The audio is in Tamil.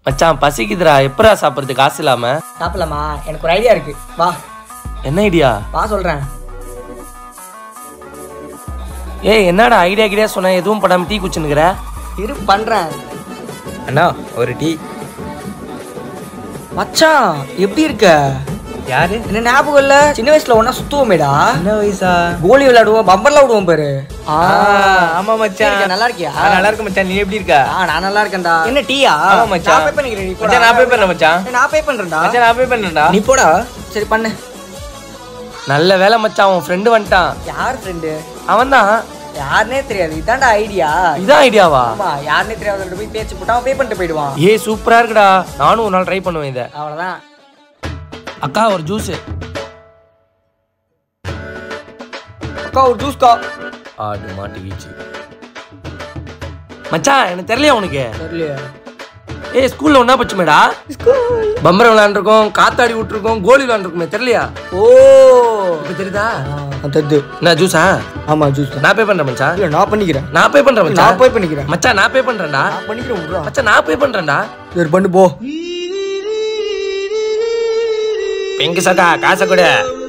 மச்சான் பசிக்குதுடா எப்படா சாப்பிடுறது காசு இல்லாம சாப்பிடலாமா எனக்கு ஒரு ஐடியா இருக்கு வா என்ன ஐடியா வா சொல்றேன் ஏய் என்னடா ஐடியா கிடியா சொன்ன எதுவும் படாம டீ குச்சுனுக்குற இரு பண்றேன் அண்ணா ஒரு டீ மச்சான் எப்படி இருக்க யாரு என்ன ஞாபகம் இல்ல சின்ன வயசுல ஒன்னா சுத்துவோமேடா என்ன வயசா கோலி விளையாடுவோம் பம்பர்லாம் விடுவோம் பாரு ஆ, ஆமா மச்சான் இருக்க, நல்லா இருக்கியா ஆ, நல்லா இருக்கு மச்சான் நீ எப்படி இருக்க ஆ நான் நல்லா இருக்கேன்டா என்ன டீயா ஆமா மச்சான். நான் பே பண்ணிக்கிறேன் நீ போடா. மச்சான் நான் பே பண்றேன் மச்சான் ஏய், நான் பே பண்றேன்டா மச்சான் நான் பே பண்றேன்டா நீ போடா சரி பண்ணு நல்ல வேலை மச்சான் உன் ஃப்ரெண்டு வந்துட்டான் யார் ஃப்ரெண்டு அவன் தான் யாருனே தெரியாது இதான்டா ஐடியா இதான் ஐடியாவா ஆமா யாருனே தெரியாத போய் பேச்சு போட்டா அவன் பே பண்ணிட்டு போயிடுவான் ஏய் சூப்பரா இருக்குடா நானும் ஒரு நாள் ட்ரை பண்ணுவேன் இதை அவ்வளவுதான் அக்கா ஒரு ஜூஸ் அக்கா ஒரு ஜூஸ்க்கா ஆடு மாட்டிக்கிச்சு மச்சான் எனக்கு தெரியலையா உனக்கு தெரியலையே ஏய் ஸ்கூல்ல ஒன்னா பச்சுமேடா பம்பரம் விளையாண்டுருக்கோம் காத்தாடி விட்டுருக்கோம் கோலி விளையாண்டுருக்குமே தெரியலையா ஓ இப்ப தெரியுதா தத்து என்ன ஜூஸா ஆமா ஜூஸ் நான் பே பண்றேன் மச்சான் இல்ல நான் பண்ணிக்கிறேன் நான் பே பண்றேன் மச்சான் நான் போய் பண்ணிக்கிறேன் மச்சான் நான் பே பண்றேன்டா நான் பண்ணிக்கிறேன் விட்றா மச்சான் நான் பே பண்றேன்டா சரி பண்ணு போ பிங்கு சட்டா காசை கொடு